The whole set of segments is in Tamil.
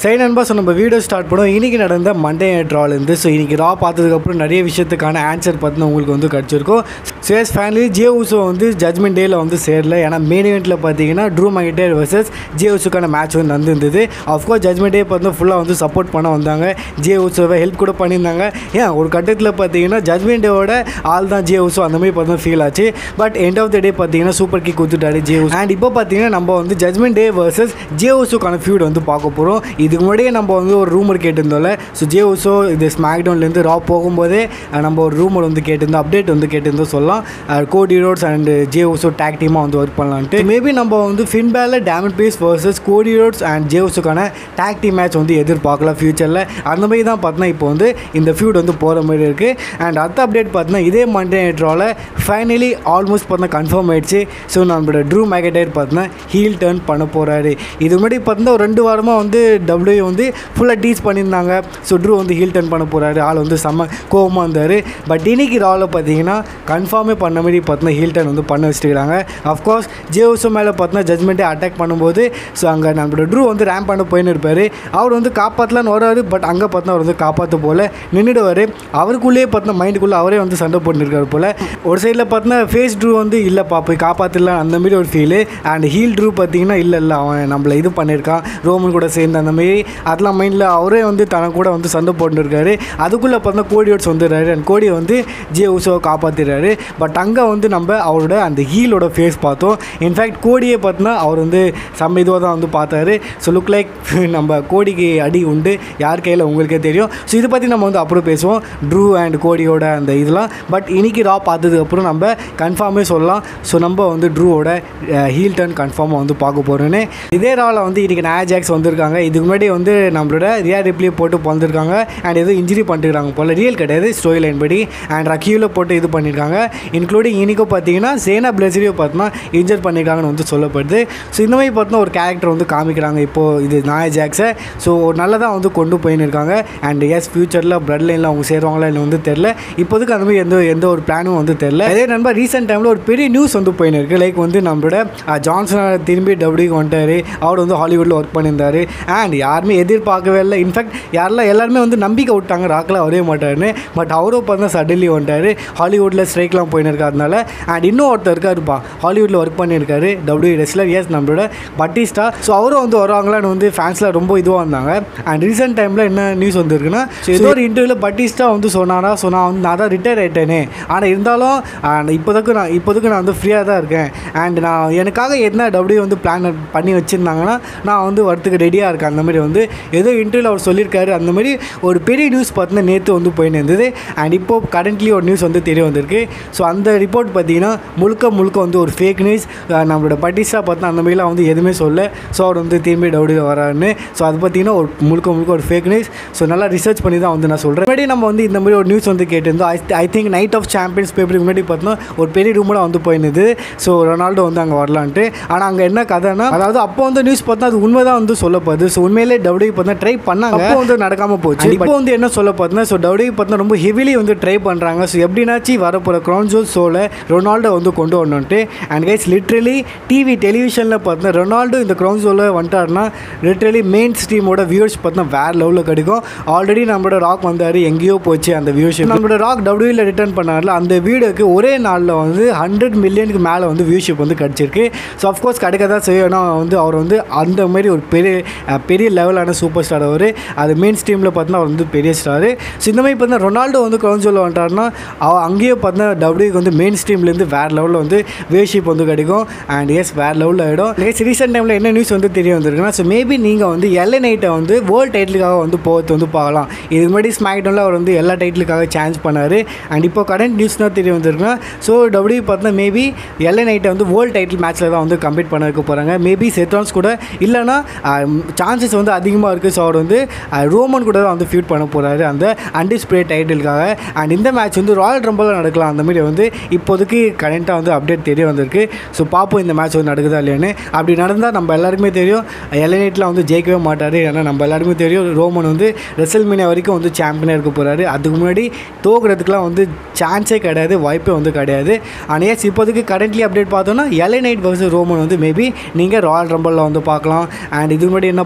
சரி நண்பா ஸோ நம்ம வீடியோ ஸ்டார்ட் பண்ணுவோம் இன்றைக்கி நடந்த மண்டே ட்ராலேருந்து ஸோ இன்றைக்கி ரா பார்த்ததுக்கப்புறம் நிறைய விஷயத்துக்கான ஆன்சர் பார்த்தினா உங்களுக்கு வந்து கிடச்சிருக்கும் சேஸ் ஃபேன்லி ஜே உசோ வந்து ஜட்மெண்ட் டேயில் வந்து சேரல ஏன்னா மெயின் இவெண்ட்டில் பார்த்தீங்கன்னா ட்ரூ மைட்டர் வர்சஸ் ஜே உசுக்கான மேட்ச் வந்து நடந்திருந்தது அஃப்கோர்ஸ் ஜட்மெண்ட் டே பார்த்தீங்கன்னா ஃபுல்லாக வந்து சப்போர்ட் பண்ண வந்தாங்க ஜே உசோவை ஹெல்ப் கூட பண்ணியிருந்தாங்க ஏன் ஒரு கட்டத்தில் பார்த்தீங்கன்னா ஜட்மெண்ட் டேவோட ஆள் தான் ஜே உசோ அந்த மாதிரி பார்த்தா ஃபீல் ஆச்சு but end of the day பார்த்தீங்கன்னா சூப்பர் கிக் கொடுத்துட்டாரு ஜே உசோ அண்ட் இப்போ பார்த்தீங்கன்னா நம்ம வந்து ஜட்மெண்ட் டே வர்சஸ் ஜே உசோக்கான ஃபியூட் வந்து பார்க்க போகிறோம் இதுக்கு முன்னாடியே நம்ம வந்து ஒரு ரூமர் கேட்டிருந்தோம்ல ஸோ ஜே உசோ இது ஸ்மாக்டவுன்லேருந்து ரா போகும்போதே அஹ், நம்ம ஒரு ரூமர் வந்து கேட்டிருந்தோம் அப்டேட் வந்து கேட்டிருந்தோம் சொல்லலாம் Cody Rhodes and Jey Uso tag டீமாக வந்து ஒர்க் பண்ணலான்ட்டு மேபி நம்ம வந்து Finn Balor Damian Priest versus Cody Rhodes and Jey உசோக்கான டேக் டீம் மேட்ச் வந்து எதிர்பார்க்கலாம் ஃபியூச்சரில் அந்த மாதிரி தான் பார்த்தீங்கன்னா இப்போ வந்து இந்த ஃபியூட் வந்து போகிற மாதிரி இருக்குது அண்ட் அடுத்த அப்டேட் பார்த்தீங்கன்னா இதே மண்டே நைட்ராவில் ஃபைனலி ஆல்மோஸ்ட் பார்த்தா கன்ஃபார்ம் ஆயிடுச்சு ஸோ நம்மளோட ட்ரூ மேகடைர் பார்த்தீங்கன்னா ஹீல் டர்ன் பண்ண போகிறாரு இது முன்னாடி பார்த்தீங்கன்னா ஒரு ரெண்டு வாரமாக வந்து டபிள்யூ வந்து ஃபுல்லாக டீச் பண்ணியிருந்தாங்க ஸோ ட்ரூ வந்து ஹீல் டர்ன் பண்ண போகிறாரு ஆள் வந்து செம்ம கோவமாக இருந்தார் பட் இன்னைக்கு ராவில் பார்த்தீங்கன்னா கன்ஃபார்மே பண்ண மாதிரி பார்த்தீங்கன்னா ஹீல் டர்ன் வந்து பண்ண வச்சுருக்காங்க அஃப்கோர்ஸ் ஜேவுசோ மேலே பார்த்தீங்கன்னா ஜட்மெண்ட்டே அட்டாக் பண்ணும்போது ஸோ அங்கே நம்மளோட ட்ரூ வந்து ரேம் பண்ண போயின்னு இருப்பார் அவர் வந்து காப்பாற்றலான்னு வராரு பட் அங்கே பார்த்தா அவர் வந்து காப்பாற்ற போல் நின்றுடுவார் அவருக்குள்ளேயே பார்த்தா மைண்டுக்குள்ளே அவரே வந்து சண்டை போட்டுருக்காரு போல் ஒரு சைடில் பார்த்தீங்கன்னா ஃபேஸ் ட்ரூ வந்து இல்லைப்பா போய் காப்பாற்றலாம் அந்த மாதிரி ஒரு ஃபீலு அண்ட் ஹீல் ட்ரூ பார்த்தீங்கன்னா இல்லை இல்லை அவன் நம்மளை இது பண்ணியிருக்கான் ரோமன் கூட சேர்ந்து அந்த மாதிரி அதெல்லாம் மைண்டில் அவரே வந்து தனக்கு கூட வந்து சண்டை போட்டுருக்காரு அதுக்குள்ளே பார்த்தா கோடியோட்ஸ் வந்துடுறாரு அண்ட் கோடியை வந்து ஜே உசோவை காப்பாற்றிடுறாரு பட் அங்கே வந்து நம்ம அவரோட அந்த ஹீலோட ஃபேஸ் பார்த்தோம் இன்ஃபேக்ட் கோடியை பார்த்தோன்னா அவர் வந்து செம்ம இதுவாக தான் வந்து பார்த்தாரு ஸோ லுக் லைக் நம்ம கோடிக்கு அடி உண்டு யார் கையில் உங்களுக்கே தெரியும் ஸோ இதை பற்றி நம்ம வந்து அப்புறம் பேசுவோம் ட்ரூ அண்ட் கோடியோட அந்த இதெல்லாம் பட் இன்னைக்கு ரா பார்த்ததுக்கப்புறம் நம்ம கன்ஃபார்மே சொல்லலாம் ஸோ நம்ம வந்து ட்ரூவோட ஹீல் டர்ன் கன்ஃபார்மாக வந்து பார்க்க போகிறோன்னு இதே ராவில் வந்து இன்றைக்கி ஜாக்ஸ் வந்திருக்காங்க இதுக்கு முன்னாடி வந்து நம்மளோட ரியா ரிப்ளே போட்டு பிறந்திருக்காங்க அண்ட் எதுவும் இன்ஜுரி பண்ணிருக்காங்க போல் ரியல் கிடையாது ஸ்டோரி லைன் படி அண்ட் ரக்கியூவில் போட்டு இது பண்ணியிருக்காங்க இன்க்ளூடிங் இனிக்கும் பார்த்தீங்கன்னா சேனா பிளஸரியோ பார்த்தோன்னா இன்ஜர் பண்ணியிருக்காங்கன்னு வந்து சொல்லப்படுது ஸோ இந்த மாதிரி பார்த்தோன்னா ஒரு கேரக்டர் வந்து காமிக்கிறாங்க இப்போது இது நாய ஜாக்ஸை ஸோ நல்லதாக வந்து கொண்டு போயின்னு இருக்காங்க அண்ட் எஸ் ஃபியூச்சரில் பிளட் லைனில் அவங்க சேருவாங்களா இல்லை வந்து தெரில இப்போதுக்கு அந்த மாதிரி எந்த எந்த ஒரு பிளானும் வந்து தெரில அதே நண்பா ரீசெண்ட் டைமில் ஒரு பெரிய நியூஸ் வந்து போயின்னு இருக்கு லைக் வந்து நம்மளோட அஹ், ஜான்சன் திரும்பி டபிள்யூக்கு வந்துட்டார் அவர் வந்து ஹாலிவுட்டில் ஒர்க் பண்ணியிருந்தார் அண்ட் யாருமே எதிர்பார்க்கவே இல்லை இன்ஃபேக்ட் யாரெல்லாம் எல்லாருமே வந்து நம்பிக்கை விட்டாங்க ராக்கில் வரவே மாட்டாருன்னு பட் அவரும் பார்த்தா சடன்லி வந்துட்டார் ஹாலிவுட்டில் ஸ்ட்ரைக்லாம் போயின்னு இருக்காதனால அண்ட் இன்னும் ஒருத்தர் இருக்காருப்பா ஹாலிவுட்டில் ஒர்க் பண்ணியிருக்காரு டபிள்யூ ரெஸ்லர் எஸ் நம்மளோட பட்டிஸ்டா ஸோ அவரும் வந்து வருவாங்களான்னு வந்து ஃபேன்ஸ்லாம் ரொம்ப இதுவாக இருந்தாங்க அண்ட் ரீசெண்ட் டைமில் என்ன நியூஸ் வந்திருக்குன்னா ஸோ ஏதோ ஒரு இன்டர்வியூவில் பட்டிஸ்டா வந்து சொன்னாரா ஸோ நான் வந்து நான் தான் ரிட்டையர் ஆகிட்டேனே ஆனால் இருந்தாலும் ஆஹ், இப்போதைக்கு நான் இப்போதைக்கு நான் வந்து ஃப்ரீயாக தான் இருக்கேன் அண்ட் நான் எனக்காக என்ன டபிள்யூ வந்து பிளான் பண்ணி வச்சுருந்தாங்கன்னா நான் வந்து வரத்துக்கு ரெடியாக இருக்கேன் அந்த மாதிரி வந்து ஏதோ இன்டர்வியூவில் அவர் சொல்லியிருக்காரு அந்த மாதிரி ஒரு பெரிய நியூஸ் பார்த்தீங்கன்னா நேற்று வந்து போயின்னு இருந்தது அண்ட் இப்போ கரண்ட்லி ஒரு நியூஸ் வந்து தெரிய வந்திருக்கு ஸோ அந்த ரிப்போர்ட் பார்த்தீங்கன்னா முழுக்க முழுக்க வந்து ஒரு ஃபேக் நியூஸ் நம்மளோட பட்டிஸ்டா பார்த்தா அந்த மாதிரிலாம் வந்து எதுவுமே சொல்ல ஸோ அவர் வந்து திரும்பி டவுடி வராருன்னு ஸோ அது பார்த்தீங்கன்னா ஒரு முழுக்க முழுக்க ஒரு ஃபேக் நியூஸ் ஸோ நல்லா ரிசர்ச் பண்ணி தான் வந்து நான் சொல்கிறேன் முன்னாடி நம்ம வந்து இந்த மாதிரி ஒரு நியூஸ் வந்து கேட்டிருந்தோம் I I think night of champions பேப்பருக்கு முன்னாடி பார்த்தோன்னா ஒரு பெரிய ரூமில் வந்து போயிருந்தது ஸோ ரொனால்டோ வந்து அங்கே வரலான்ட்டு ஆனால் அங்கே என்ன கதைன்னா அதாவது அப்போ வந்து நியூஸ் பார்த்தா அது உண்மை தான் வந்து சொல்லப்படுது ஸோ உண்மையிலே டவுடி பார்த்தா ட்ரை பண்ணாங்க அப்போ வந்து நடக்காமல் போச்சு இப்போ வந்து என்ன சொல்ல பார்த்தீங்கன்னா ஸோ டவுடி பார்த்தா ரொம்ப ஹெவிலி வந்து ட்ரை பண்ணுறாங்க ஸோ எப்படினாச்சும் வரப்போகிற க்ரௌன்ஜோல் ஷோவில் ரொனால்டோ வந்து கொண்டு வரணுன்ட்டு அண்ட் கைஸ் லிட்ரலி டிவி டெலிவிஷனில் பார்த்தா ரொனால்டோ இந்த க்ரௌன் ஷோவில் வந்துட்டாருன்னா லிட்ரலி மெயின் ஸ்ட்ரீமோட வியூவர்ஸ் பார்த்தா வேறு லெவலில் கிடைக்கும் ஆல்ரெடி நம்மளோட ராக் வந்தார் எங்கேயோ போச்சு அந்த வியூஷிப் நம்மளோட ராக் டபிள்யூவில் ரிட்டர்ன் பண்ணார்ல அந்த வீடியோக்கு ஒரே நாளில் வந்து ஹண்ட்ரட் மில்லியனுக்கு மேலே வந்து வியூஷிப் வந்து கிடச்சிருக்கு ஸோ அஃப்கோர்ஸ் கிடைக்க தான் செய்யும் ஏன்னா வந்து அவர் வந்து அந்த மாதிரி ஒரு பெரிய அஹ், பெரிய லெவலான சூப்பர் ஸ்டார் அவர் அது மெயின் ஸ்ட்ரீமில் பார்த்தீங்கன்னா அவர் வந்து பெரிய ஸ்டார் ஸோ இந்த மாதிரி பார்த்தீங்கன்னா ரொனால்டோ வந்து கவுன்சில் வந்துட்டாருன்னா அவ அங்கேயே பார்த்தீங்கன்னா டபிள்யூக்கு வந்து மெயின் ஸ்ட்ரீம்லேருந்து வேறு லெவலில் வந்து வியூஷிப் வந்து கிடைக்கும் அண்ட் எஸ் வேறு லெவலில் ஆகிடும் நெக்ஸ்ட் ரீசெண்ட் டைமில் என்ன நியூஸ் வந்து தெரிய வந்திருக்குன்னா ஸோ மேபி நீங்கள் வந்து எல்ஏ நைட்டை வந்து வேர்ல்டு டைட்டிலுக்காக வந்து போகிறது வந்து பார்க்கலாம் இதுக்கு முன்னாடி ஸ்மாக்டவுனில் அவர் வந்து எல்லா டைட்டிலுக்காக சான்ஸ் பண்ணார் அண்ட் இப்போ கரண்ட் நியூஸ் தான் தெரிய வந்திருக்குன்னா ஸோ டபிள்யூ பார்த்தீங்கன்னா மேபி எல்ஏ நைட்டை வந்து வேர்ல்டு டைட்டில் மேட்ச்சில் தான் வந்து கம்ப்ளீட் பண்ண வைக்க போகிறாங்க மேபி செட்ரான்ஸ் கூட இல்லைன்னா சான்சஸ் வந்து அதிகமாக இருக்குது ஸோ அவர் வந்து அஹ், ரோமன் கூட தான் வந்து ஃபியூட் பண்ண போகிறாரு அந்த அன்டிஸ்பிளே டைட்டிலுக்காக அண்ட் இந்த மேட்ச் வந்து ராயல் ரம்பில் நடக்கலாம் அந்த மாதிரி வந்து இப்போதைக்கு கரண்ட்டாக வந்து அப்டேட் தெரிய வந்திருக்கு ஸோ பார்ப்போம் இந்த மேட்ச் வந்து நடக்குதா இல்லையான்னு அப்படி நடந்தால் நம்ம எல்லாருக்குமே தெரியும் எல்எனைட்டில் வந்து ஜெயிக்கவே மாட்டார் ஏன்னா நம்ம எல்லாருக்குமே தெரியும் ரோமன் வந்து ரெசல் மீனியா வரைக்கும் வந்து சாம்பியனாக இருக்க போகிறாரு அதுக்கு முன்னாடி தோக்குறதுக்குலாம் வந்து சான்ஸே கிடையாது வாய்ப்பே வந்து கிடையாது ஆனால் எஸ் இப்போதைக்கு கரண்ட்லி அப்டேட் பார்த்தோன்னா எல்ஏ நைட் வர்சஸ் ரோமன் வந்து மேபி நீங்கள் ராயல் ரம்பிளில் வந்து பார்க்கலாம் அண்ட் இதுக்கு முன்னாடி என்ன பார்த்தோம் க்ரௌன்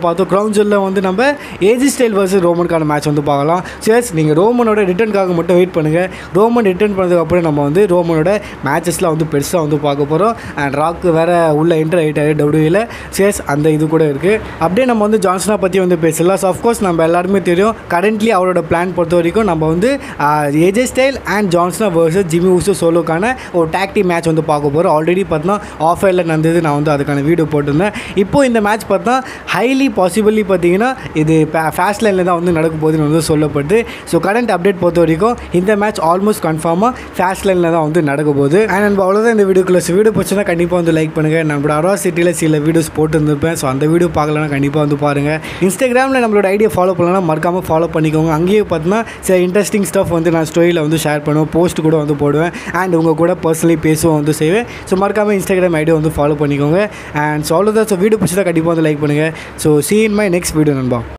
கிரவுண்ட் வந்து நம்ம ஏஜி ஸ்டைல் வர்சஸ் ரோமனுக்கான மேட்ச் வந்து பார்க்கலாம் சேஸ் நீங்கள் ரோமனோட ரிட்டர்னுக்காக மட்டும் வெயிட் பண்ணுங்கள் ரோமன் ரிட்டர்ன் பண்ணதுக்கப்புறம் நம்ம வந்து ரோமனோட மேட்சஸ்லாம் வந்து பெருசாக வந்து பார்க்க போகிறோம் அண்ட் ராக்கு வேறு உள்ள என்டர் ஆகிட்டாரு டபிள்யூவில் சேஸ் அந்த இது கூட இருக்குது அப்படியே நம்ம வந்து ஜான்சனா பற்றி வந்து பேசலாம் ஸோ அஃப்கோர்ஸ் நம்ம எல்லாருமே தெரியும் கரண்ட்லி அவரோட பிளான் பொறுத்த வரைக்கும் நம்ம வந்து ஏஜே ஸ்டைல் அண்ட் ஜான்சனா வர்சஸ் ஜிமி ஊசோ சோலோக்கான ஒரு டாக்டி மேட்ச் வந்து பார்க்க போகிறோம் ஆல்ரெடி பார்த்தோன்னா ஆஃபரில் நடந்தது நான் வந்து அதுக்கான வீடியோ போட்டிருந்தேன் இப்போ இந்த மேட்ச் பார்த்தா ஹைலி பாசிபிளி பார்த்தீங்கன்னா இது ஃபேஸ்ட் லைனில் தான் வந்து நடக்க போகுதுன்னு வந்து சொல்லப்படுது ஸோ கரண்ட் அப்டேட் பொறுத்த வரைக்கும் இந்த மேட்ச் ஆல்மோஸ்ட் கன்ஃபார்மாக ஃபேஸ்ட் லைனில் தான் வந்து நடக்க போகுது அண்ட் நம்ம அவ்வளோதான் இந்த வீடியோக்குள்ள ஸோ வீடியோ பிடிச்சா கண்டிப்பாக வந்து லைக் பண்ணுங்கள் நம்மளோட அரவா சிட்டியில் சில வீடியோஸ் போட்டு இருந்திருப்பேன் ஸோ அந்த வீடியோ பார்க்கலன்னா கண்டிப்பாக வந்து பாருங்கள் இன்ஸ்டாகிராமில் நம்மளோட ஐடியா ஃபாலோ பண்ணலன்னா மறக்காமல் ஃபாலோ பண்ணிக்கோங்க அங்கேயும் பார்த்தீங்கன்னா சில இன்ட்ரெஸ்டிங் ஸ்டஃப் வந்து நான் ஸ்டோரியில் வந்து ஷேர் பண்ணுவேன் போஸ்ட் கூட வந்து போடுவேன் அண்ட் உங்கள் கூட பர்சனலி பேசுவோம் வந்து செய்வேன் ஸோ மறக்காமல் இன்ஸ்டாகிராம் ஐடியா வந்து ஃபாலோ பண்ணிக்கோங்க அண்ட் ஸோ அவ்வளோதான் ஸோ வீடியோ பிடிச்சதா கண்டிப்பாக வந்து லைக் பண்ணுங்கள் so see in my next video நண்பா